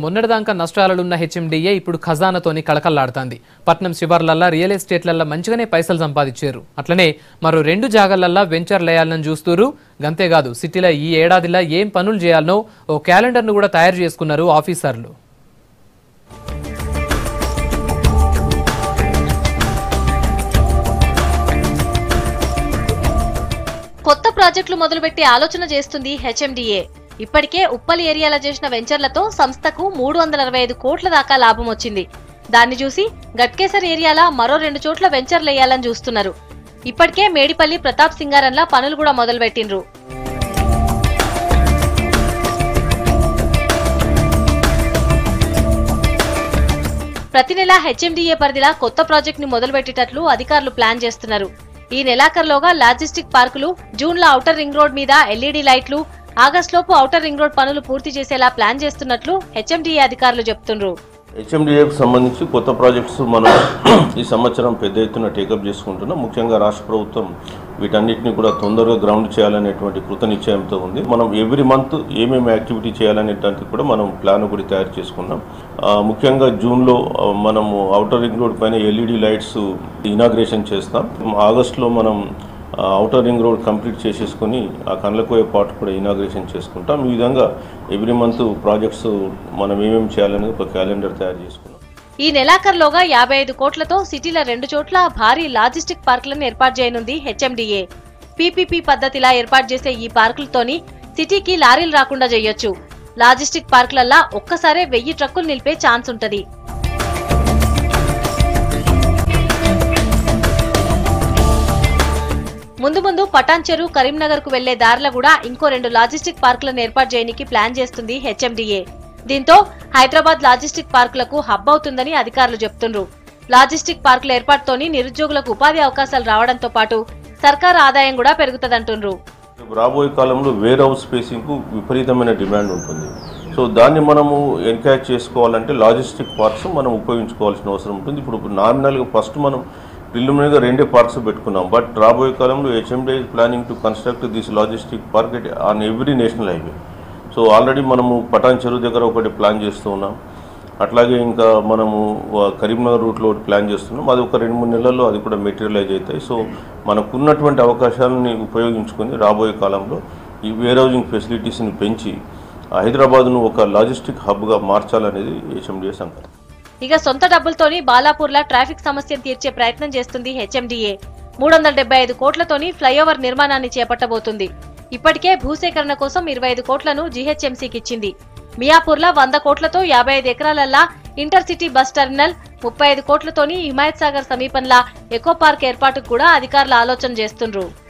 మొన్నటిదాకా నష్టాలలున్న హెచ్ఎండిఏ ఇప్పుడు ఖజానాతోని కళకళ్లాడుతోంది పట్నం శివార్లల్లా రియల్ ఎస్టేట్లల్లా మంచిగానే పైసలు సంపాదించారు అట్లనే మరో రెండు జాగాలల్లా వెంచర్ లేయాలని చూస్తూరు గంతేకాదు సిటీలో ఈ ఏడాదిలా ఏం పనులు చేయాలనో ఓ క్యాలెండర్ను కూడా తయారు చేసుకున్నారు ఆఫీసర్లు కొత్త ప్రాజెక్టులు మొదలుపెట్టే ఆలోచన చేస్తుంది హెచ్ఎండిఏ ఇప్పటికే ఉప్పల్ ఏరియాలో చేసిన వెంచర్లతో సంస్థకు మూడు వందల అరవై ఐదు కోట్ల దాకా లాభం వచ్చింది దాన్ని చూసి గట్కేసర్ ఏరియాలో మరో రెండు చోట్ల వెంచర్లు వేయాలని చూస్తున్నారు ఇప్పటికే మేడిపల్లి ప్రతాప్ సింగారంలా పనులు కూడా మొదలుపెట్టిండ్రు ప్రతి నెల హెచ్ఎండిఏ పరిధిలా కొత్త ప్రాజెక్ట్ ని మొదలుపెట్టేటట్లు అధికారులు ప్లాన్ చేస్తున్నారు ఈ నెలాఖరులోగా లాజిస్టిక్ పార్కులు జూన్ లో ఔటర్ రింగ్ రోడ్ మీద ఎల్ఈడి లైట్లు ఆగస్ట్ లోపు ఔటర్ రింగ్ రోడ్ పనులు పూర్తి చేసేలా ప్లాన్ చేస్తున్నట్లు హెచ్ఎండిఏ అధికారులు చెప్తున్నారు హెచ్ఎండిఏకి సంబంధించి కొత్త ప్రాజెక్ట్స్ మనం ఈ సంవత్సరం పెద్ద ఎత్తున టేకప్ చేసుకుంటున్నాం ముఖ్యంగా రాష్ట్ర ప్రభుత్వం వీటన్నిటిని కూడా తొందరగా గ్రౌండ్ చేయాలనేటువంటి కృత నిశ్చయంతో ఉంది మనం ఎవ్రీ మంత్ ఏమేమి యాక్టివిటీ చేయాలనేటానికి కూడా మనం ప్లాన్ కూడా తయారు చేసుకున్నాం ఆ, ముఖ్యంగా జూన్లో ఆ, మనము అవుటర్ రింగ్ రోడ్ పైన ఎల్ఈడి లైట్స్ ఇనాగ్రేషన్ చేస్తాం ఆగస్ట్లో మనం అవుటర్ రింగ్ రోడ్ కంప్లీట్ చేసేసుకొని ఆ కండ్లకోయ పార్ట్ కూడా ఇనాగ్రేషన్ చేసుకుంటాం ఈ విధంగా ఎవ్రీ మంత్ ప్రాజెక్ట్స్ మనం ఏమేమి చేయాలనేది ఒక క్యాలెండర్ తయారు చేసుకున్నాం ఈ నెలాఖరులోగా యాభై ఐదు కోట్లతో సిటీల రెండు చోట్ల భారీ లాజిస్టిక్ పార్కులను ఏర్పాటు చేయనుంది హెచ్ఎండిఏ పీపీపీ పద్ధతిలా ఏర్పాటు చేసే ఈ పార్కులతోని సిటీకి లారీలు రాకుండా చేయొచ్చు లాజిస్టిక్ పార్కులల్లా ఒక్కసారే వెయ్యి ట్రక్కులు నిలిపే ఛాన్స్ ఉంటది ముందు ముందు పటాన్ చెరు కరీంనగర్ కు వెళ్లే దారిలో కూడా ఇంకో రెండు లాజిస్టిక్ పార్కులను ఏర్పాటు చేయడానికి ప్లాన్ చేస్తుంది హెచ్ఎండిఏ దీంతో హైదరాబాద్ లాజిస్టిక్ పార్కులకు హబ్ అవుతుందని అధికారులు చెప్తున్నారు లాజిస్టిక్ పార్కుల ఏర్పాటుతోని నిరుద్యోగులకు ఉపాధి అవకాశాలు రావడంతో పాటు సర్కార్ ఆదాయం కూడా పెరుగుతదంటున్నారు రేపు రాబోయే కాలంలో వేర్ హౌస్ స్పేసింగ్కు విపరీతమైన డిమాండ్ ఉంటుంది సో దాన్ని మనము ఎన్కరేజ్ చేసుకోవాలంటే లాజిస్టిక్ పార్క్స్ మనం ఉపయోగించుకోవాల్సిన అవసరం ఉంటుంది ఇప్పుడు నామినల్గా ఫస్ట్ మనం ప్రిలిమినరీగా రెండే పార్క్స్ పెట్టుకున్నాం బట్ రాబోయే కాలంలో HMD planning to construct this logistic park on every national highway so already మనము పటాన్ చెరువు దగ్గర ఒకటి ప్లాన్ చేస్తూ ఉన్నాం అట్లాగే ఇంకా మనము ఆ, కరీంనగర్ రూట్లో ఒకటి ప్లాన్ చేస్తున్నాం అది ఒక రెండు మూడు నెలల్లో అది కూడా మెటీరియలైజ్ అవుతాయి సో మనకున్నటువంటి అవకాశాలని ఉపయోగించుకొని రాబోయే కాలంలో ఈ వేర్ హౌసింగ్ ఫెసిలిటీస్ని పెంచి హైదరాబాద్ను ఒక లాజిస్టిక్ హబ్గా మార్చాలనేది హెచ్ఎండిఏ సంకల్పం ఇక సొంత డబ్బులతోని బాలాపూర్లా ట్రాఫిక్ సమస్యను తీర్చే ప్రయత్నం చేస్తుంది హెచ్ఎండిఏ మూడు వందల డెబ్బై ఐదు కోట్లతోని ఫ్లైఓవర్ నిర్మాణాన్ని చేపట్టబోతుంది ఇప్పటికే భూసేకరణ కోసం ఇరవై ఐదు కోట్లను జీహెచ్ఎంసీకి ఇచ్చింది మియాపూర్లా వంద కోట్లతో యాభై ఐదు ఎకరాలల్లా ఇంటర్ సిటీ బస్ టెర్మినల్ ముప్పై ఐదు కోట్లతోని హిమాయత్ సాగర్ సమీపంలా ఎకో పార్క్ ఏర్పాటుకు కూడా అధికారులు ఆలోచన చేస్తుండ్రు